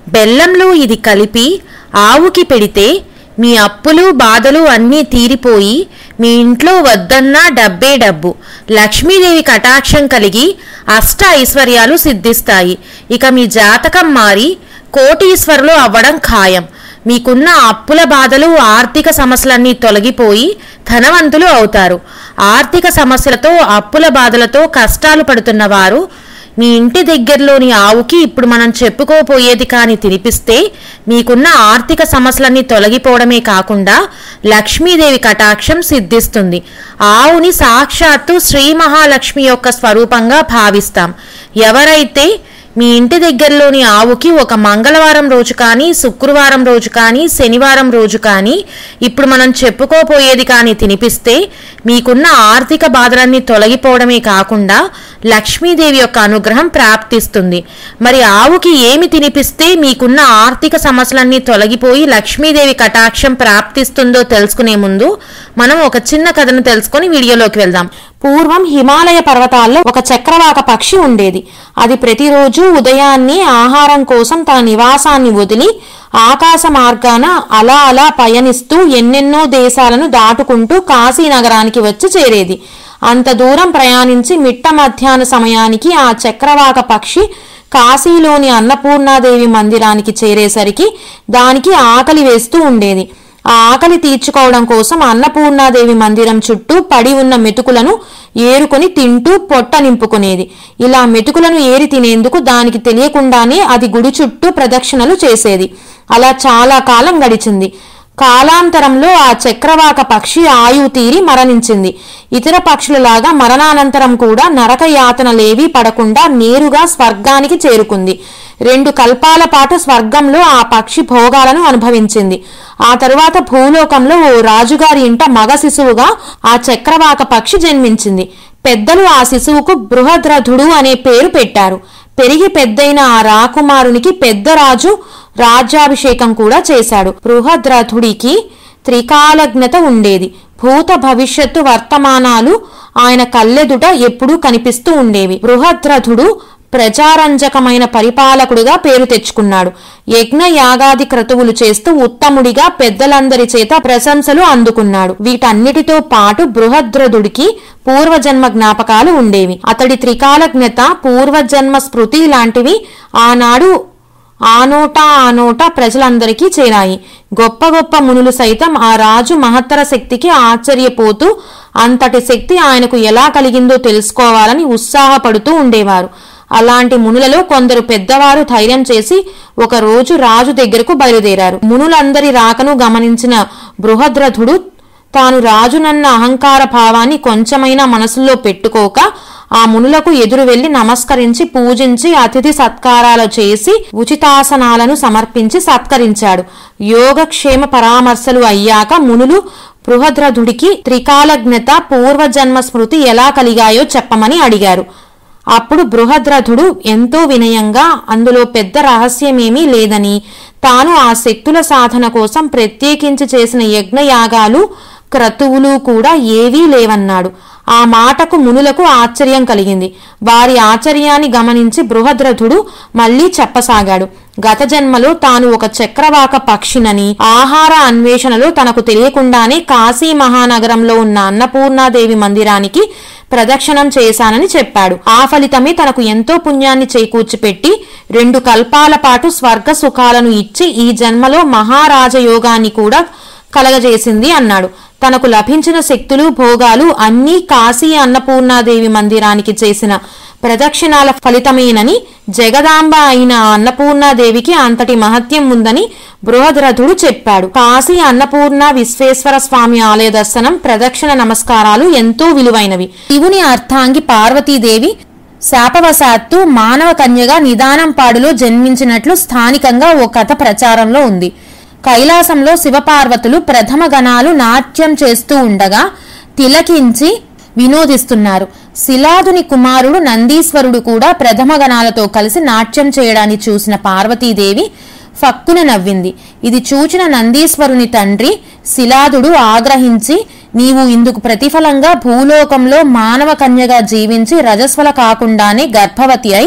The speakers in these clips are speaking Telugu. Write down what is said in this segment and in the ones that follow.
బెల్లంలో ఇది కలిపి ఆవుకి పెడితే మీ అప్పులు బాధలు అన్నీ తీరిపోయి మీ ఇంట్లో వద్దన్నా డబ్బే డబ్బు లక్ష్మీదేవి కటాక్షం కలిగి అష్ట ఐశ్వర్యాలు సిద్ధిస్తాయి ఇక మీ జాతకం మారి కోటీశ్వరులు అవ్వడం ఖాయం మీకున్న అప్పుల బాధలు ఆర్థిక సమస్యలన్నీ తొలగిపోయి ధనవంతులు అవుతారు ఆర్థిక సమస్యలతో అప్పుల బాధలతో కష్టాలు పడుతున్న వారు మీ ఇంటి దగ్గరలోని ఆవుకి ఇప్పుడు మనం చెప్పుకోపోయేది కాని తినిపిస్తే మీకున్న ఆర్థిక సమస్యలన్నీ తొలగిపోవడమే కాకుండా లక్ష్మీదేవి కటాక్షం సిద్ధిస్తుంది ఆవుని సాక్షాత్తు శ్రీ మహాలక్ష్మి యొక్క స్వరూపంగా భావిస్తాం ఎవరైతే మీ ఇంటి దగ్గరలోని ఆవుకి ఒక మంగళవారం రోజు కానీ శుక్రవారం రోజు కానీ శనివారం రోజు కానీ ఇప్పుడు మనం చెప్పుకోపోయేది కానీ తినిపిస్తే మీకున్న ఆర్థిక బాధలన్నీ తొలగిపోవడమే కాకుండా లక్ష్మీదేవి యొక్క అనుగ్రహం ప్రాప్తిస్తుంది మరి ఆవుకి ఏమి తినిపిస్తే మీకున్న ఆర్థిక సమస్యలన్నీ తొలగిపోయి లక్ష్మీదేవి కటాక్షం ప్రాప్తిస్తుందో తెలుసుకునే ముందు మనం ఒక చిన్న కథను తెలుసుకొని వీడియోలోకి వెళ్దాం పూర్వం హిమాలయ పర్వతాల్లో ఒక చక్రవాక పక్షి ఉండేది అది ప్రతిరోజు ఉదయాన్నే ఆహారం కోసం తన నివాసాన్ని వదిలి ఆకాశ మార్గాన అలా అలా పయనిస్తూ ఎన్నెన్నో దేశాలను దాటుకుంటూ కాశీ నగరానికి వచ్చి చేరేది అంత దూరం ప్రయాణించి మిట్ట మధ్యాహ్న సమయానికి ఆ చక్రవాక పక్షి కాశీలోని అన్నపూర్ణాదేవి మందిరానికి చేరేసరికి దానికి ఆకలి వేస్తూ ఉండేది ఆ ఆకలి తీర్చుకోవడం కోసం అన్నపూర్ణాదేవి మందిరం చుట్టూ పడి ఉన్న మెతుకులను ఏరుకొని తింటూ పొట్ట నింపుకునేది ఇలా మెతుకులను ఏరి తినేందుకు దానికి తెలియకుండానే అది గుడి చుట్టూ ప్రదక్షిణలు చేసేది అలా చాలా కాలం గడిచింది కాలాంతరంలో ఆ చక్రవాక పక్షి ఆయువు తీరి మరణించింది ఇతర పక్షులలాగా మరణానంతరం కూడా నరక యాతనలేవీ పడకుండా నేరుగా స్వర్గానికి చేరుకుంది రెండు కల్పాల పాటు స్వర్గంలో ఆ పక్షి భోగాలను అనుభవించింది ఆ తరువాత భూలోకంలో ఓ రాజుగారి ఇంట మగ శిశువుగా ఆ చక్రవాక పక్షి జన్మించింది పెద్దలు ఆ శిశువుకు బృహద్రథుడు అనే పేరు పెట్టారు పెరిగి పెద్దయిన ఆ రాకుమారునికి పెద్ద రాజు రాజ్యాభిషేకం కూడా చేశాడు బృహద్రథుడికి త్రికాలజ్ఞత ఉండేది భూత భవిష్యత్తు వర్తమానాలు ఆయన కళ్ళెదుట ఎప్పుడూ కనిపిస్తూ ఉండేవి బృహద్రథుడు ప్రజారంజకమైన పరిపాలకుడిగా పేరు తెచ్చుకున్నాడు యజ్ఞ యాగాది క్రతువులు చేస్తూ ఉత్తముడిగా పెద్దలందరి చేత ప్రశంసలు అందుకున్నాడు వీటన్నిటితో పాటు బృహద్రథుడికి పూర్వజన్మ జ్ఞాపకాలు ఉండేవి అతడి త్రికాలజ్ఞత పూర్వజన్మ స్మృతి లాంటివి ఆనాడు ఆ నోట ఆ నోట ప్రజలందరికీ చేరాయి గొప్ప గొప్ప మునులు సైతం ఆ రాజు మహత్తర శక్తికి ఆశ్చర్యపోతూ అంతటి శక్తి ఆయనకు ఎలా కలిగిందో తెలుసుకోవాలని ఉత్సాహపడుతూ ఉండేవారు అలాంటి మునులలో కొందరు పెద్దవారు ధైర్యం చేసి ఒక రోజు రాజు దగ్గరకు బయలుదేరారు మునులందరి రాకను గమనించిన బృహద్రథుడు తాను రాజునన్న అహంకార భావాన్ని కొంచెమైనా మనసులో పెట్టుకోక ఆ మునులకు ఎదురు వెళ్లి నమస్కరించి పూజించి అతిథి సత్కారాలు చేసి ఉచితాసనాలను సమర్పించి సత్కరించాడు యోగక్షేమ పరామర్శలు అయ్యాక మునులు బృహద్రథుడికి త్రికాలజ్ఞత పూర్వజన్మ స్మృతి ఎలా కలిగాయో చెప్పమని అడిగారు అప్పుడు బృహద్రథుడు ఎంతో వినయంగా అందులో పెద్ద రహస్యమేమీ లేదని తాను ఆ శక్తుల సాధన కోసం ప్రత్యేకించి చేసిన యజ్ఞయాగాలు క్రతువులు కూడా ఏవీ లేవన్నాడు ఆ మాటకు మునులకు ఆశ్చర్యం కలిగింది వారి ఆశ్చర్యాన్ని గమనించి బృహద్రథుడు మళ్లీ చెప్పసాగాడు గత జన్మలో తాను ఒక చక్రవాక పక్షినని ఆహార అన్వేషణలో తనకు తెలియకుండానే కాశీ మహానగరంలో ఉన్న అన్నపూర్ణాదేవి మందిరానికి ప్రదక్షిణం చేశానని చెప్పాడు ఆ ఫలితమే తనకు ఎంతో పుణ్యాన్ని చేకూర్చిపెట్టి రెండు కల్పాల పాటు స్వర్గ సుఖాలను ఇచ్చి ఈ జన్మలో మహారాజయోగాన్ని కూడా కలగజేసింది అన్నాడు తనకు లభించిన శక్తులు భోగాలు అన్నీ కాశీ అన్నపూర్ణాదేవి మందిరానికి చేసిన ప్రదక్షిణాల ఫలితమేనని జగదాంబ అయిన ఆ అన్నపూర్ణాదేవికి అంతటి మహత్యం ఉందని బృహద్రథుడు చెప్పాడు కాశీ అన్నపూర్ణ విశ్వేశ్వర స్వామి ఆలయ దర్శనం ప్రదక్షిణ నమస్కారాలు ఎంతో విలువైనవి శివుని అర్థాంగి పార్వతీదేవి శాపవశాత్తు మానవ కన్యగా నిదానంపాడులో జన్మించినట్లు స్థానికంగా ఓ కథ ప్రచారంలో ఉంది కైలాసంలో శివపార్వతులు ప్రథమ గణాలు నాట్యం చేస్తూ ఉండగా తిలకించి వినోదిస్తున్నారు శిలాదుని కుమారుడు నందీశ్వరుడు కూడా ప్రథమ గణాలతో కలిసి నాట్యం చేయడాన్ని చూసిన పార్వతీదేవి ఫక్కున నవ్వింది ఇది చూచిన నందీశ్వరుని తండ్రి శిలాదుడు ఆగ్రహించి నీవు ఇందుకు ప్రతిఫలంగా భూలోకంలో మానవ కన్యగా జీవించి రజస్వల కాకుండానే గర్భవతి అయి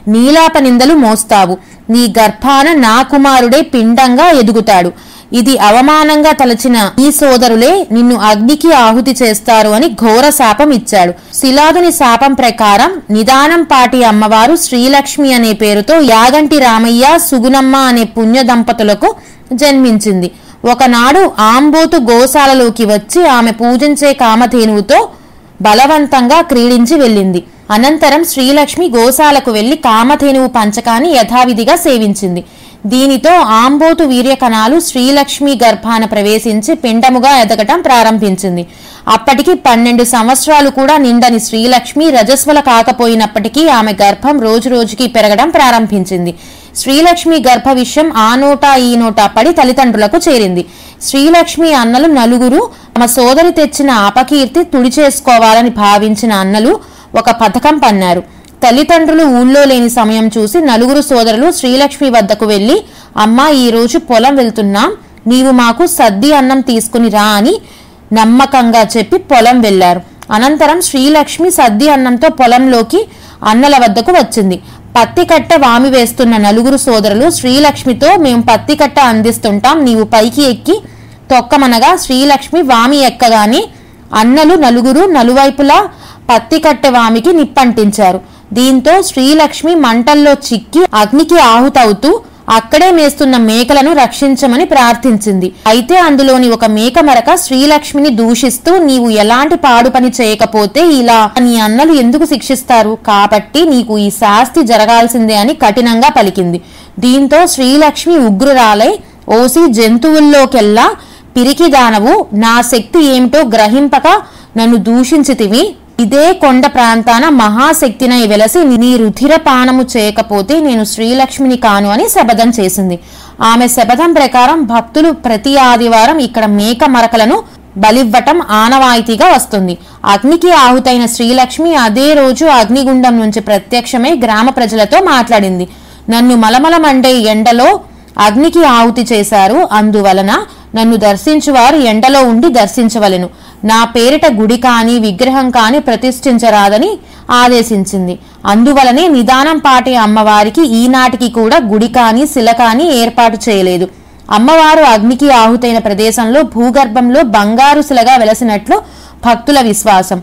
నీలాప నిందలు మోస్తావు నీ గర్భాన నా కుమారుడే పిండంగా ఎదుగుతాడు ఇది అవమానంగా తలచిన ఈ సోదరులే నిన్ను అగ్నికి ఆహుతి చేస్తారు అని ఘోర శాపం ఇచ్చాడు శిలాదుని శాపం ప్రకారం నిదానం పాటి అమ్మవారు శ్రీలక్ష్మి అనే పేరుతో యాగంటి రామయ్య సుగుణమ్మ అనే పుణ్య దంపతులకు జన్మించింది ఒకనాడు ఆంబోతు గోశాలలోకి వచ్చి ఆమె పూజించే కామధేనువుతో బలవంతంగా క్రీడించి వెళ్ళింది అనంతరం శ్రీలక్ష్మి గోశాలకు వెళ్లి కామధేనువు పంచకాన్ని యథావిధిగా సేవించింది దీనితో ఆంబోతు వీర్యకణాలు శ్రీలక్ష్మి గర్భాన ప్రవేశించి పిండముగా ఎదగటం ప్రారంభించింది అప్పటికి పన్నెండు సంవత్సరాలు కూడా నిండని శ్రీలక్ష్మి రజస్వల కాకపోయినప్పటికీ ఆమె గర్భం రోజు రోజుకి పెరగడం ప్రారంభించింది శ్రీలక్ష్మి గర్భ విషయం ఆ నోటా ఈ నోటా పడి తల్లిదండ్రులకు చేరింది శ్రీలక్ష్మి అన్నలు నలుగురు తమ సోదరి తెచ్చిన అపకీర్తి తుడిచేసుకోవాలని భావించిన అన్నలు ఒక పథకం పన్నారు తల్లిదండ్రులు ఊళ్ళో లేని సమయం చూసి నలుగురు సోదరులు శ్రీలక్ష్మి వద్దకు వెళ్లి అమ్మా ఈ రోజు పొలం వెళ్తున్నాం నీవు మాకు సద్ది అన్నం తీసుకుని రా అని నమ్మకంగా చెప్పి పొలం వెళ్లారు అనంతరం శ్రీలక్ష్మి సద్ది అన్నంతో పొలంలోకి అన్నల వద్దకు వచ్చింది పత్తి కట్ట వామి వేస్తున్న నలుగురు సోదరులు శ్రీలక్ష్మితో మేము పత్తి కట్ట అందిస్తుంటాం నీవు పైకి ఎక్కి తొక్కమనగా శ్రీలక్ష్మి వామి ఎక్కగానే అన్నలు నలుగురు నలువైపులా పత్తి కట్టె వామికి నిప్పంటించారు దీంతో శ్రీలక్ష్మి మంటల్లో చిక్కి అగ్నికి ఆహుతవుతూ అక్కడే మేస్తున్న మేకలను రక్షించమని ప్రార్థించింది అయితే అందులోని ఒక మేక మరక శ్రీలక్ష్మిని దూషిస్తూ నీవు ఎలాంటి పాడు పని చేయకపోతే ఇలా నీ అన్నలు ఎందుకు శిక్షిస్తారు కాబట్టి నీకు ఈ శాస్తి జరగాల్సిందే అని కఠినంగా పలికింది దీంతో శ్రీలక్ష్మి ఉగ్రురాలై ఓసి జంతువుల్లోకెల్లా పిరికిదానవు నా శక్తి ఏమిటో గ్రహింపక నన్ను దూషించితివి ఇదే కొండ ప్రాంతాన మహాశక్తినై వెలసి నీ రుధిర పానము చేయకపోతే నేను శ్రీలక్ష్మిని కాను అని శపథం చేసింది ఆమె శపథం ప్రకారం భక్తులు ప్రతి ఆదివారం ఇక్కడ మేక మరకలను బలివ్వటం ఆనవాయితీగా వస్తుంది అగ్నికి ఆహుతైన శ్రీలక్ష్మి అదే రోజు అగ్నిగుండం నుంచి ప్రత్యక్షమై గ్రామ ప్రజలతో మాట్లాడింది నన్ను మలమలమండే ఎండలో అగ్నికి ఆహుతి చేశారు అందువలన నన్ను దర్శించువారు ఎండలో ఉండి దర్శించవలెను నా పేరిట గుడి కాని విగ్రహం కాని ప్రతిష్ఠించరాదని ఆదేశించింది అందువలనే నిదానం పాటి అమ్మవారికి ఈనాటికి కూడా గుడి కాని శిల కాని ఏర్పాటు చేయలేదు అమ్మవారు అగ్నికి ఆహుతైన ప్రదేశంలో భూగర్భంలో బంగారు శిలగా వెలసినట్లు భక్తుల విశ్వాసం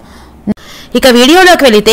ఇక వీడియోలోకి వెళితే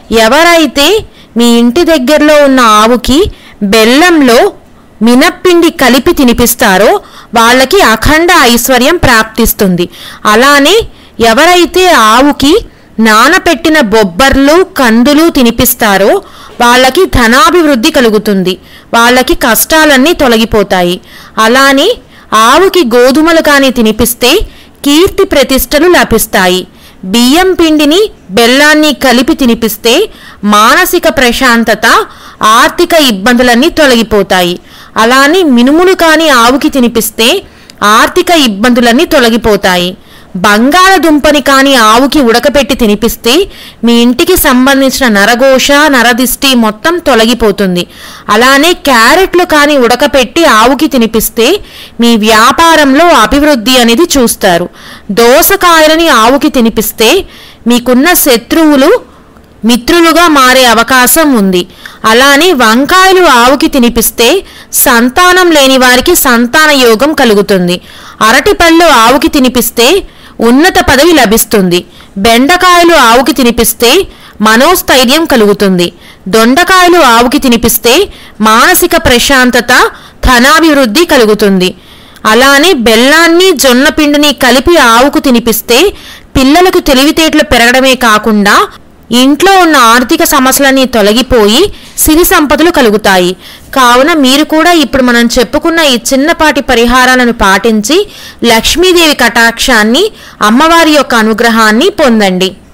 ఎవరైతే మీ ఇంటి దగ్గరలో ఉన్న ఆవుకి బెల్లంలో మినప్పిండి కలిపి తినిపిస్తారో వాళ్ళకి అఖండ ఐశ్వర్యం ప్రాప్తిస్తుంది అలానే ఎవరైతే ఆవుకి నానపెట్టిన బొబ్బర్లు కందులు తినిపిస్తారో వాళ్ళకి ధనాభివృద్ధి కలుగుతుంది వాళ్ళకి కష్టాలన్నీ తొలగిపోతాయి అలానే ఆవుకి గోధుమలు కాని తినిపిస్తే కీర్తి ప్రతిష్టలు లభిస్తాయి బియ్యం పిండిని బెల్లాన్ని కలిపి తినిపిస్తే మానసిక ప్రశాంతత ఆర్థిక ఇబ్బందులన్నీ తొలగిపోతాయి అలానే మినుములు కాని ఆవుకి తినిపిస్తే ఆర్థిక ఇబ్బందులన్నీ తొలగిపోతాయి బంగాళదుంపని కాని ఆవుకి ఉడకపెట్టి తినిపిస్తే మీ ఇంటికి సంబంధించిన నరఘోష నరదిష్టి మొత్తం తొలగిపోతుంది అలానే క్యారెట్లు కాని ఉడకపెట్టి ఆవుకి తినిపిస్తే మీ వ్యాపారంలో అభివృద్ధి అనేది చూస్తారు దోసకాయలని ఆవుకి తినిపిస్తే మీకున్న శత్రువులు మిత్రులుగా మారే అవకాశం ఉంది అలానే వంకాయలు ఆవుకి తినిపిస్తే సంతానం లేని వారికి సంతాన యోగం కలుగుతుంది అరటిపళ్ళు ఆవుకి తినిపిస్తే ఉన్నత పదవి లభిస్తుంది బెండకాయలు ఆవుకి తినిపిస్తే మనోస్థైర్యం కలుగుతుంది దొండకాయలు ఆవుకి తినిపిస్తే మానసిక ప్రశాంతత ధనాభివృద్ధి కలుగుతుంది అలానే బెల్లాన్ని జొన్న పిండిని కలిపి ఆవుకు తినిపిస్తే పిల్లలకు తెలివితేటలు పెరగడమే కాకుండా ఇంట్లో ఉన్న ఆర్థిక సమస్యలన్నీ తొలగిపోయి సిరి సంపదలు కలుగుతాయి కావున మీరు కూడా ఇప్పుడు మనం చెప్పుకున్న ఈ చిన్నపాటి పరిహారాలను పాటించి లక్ష్మీదేవి కటాక్షాన్ని అమ్మవారి యొక్క అనుగ్రహాన్ని పొందండి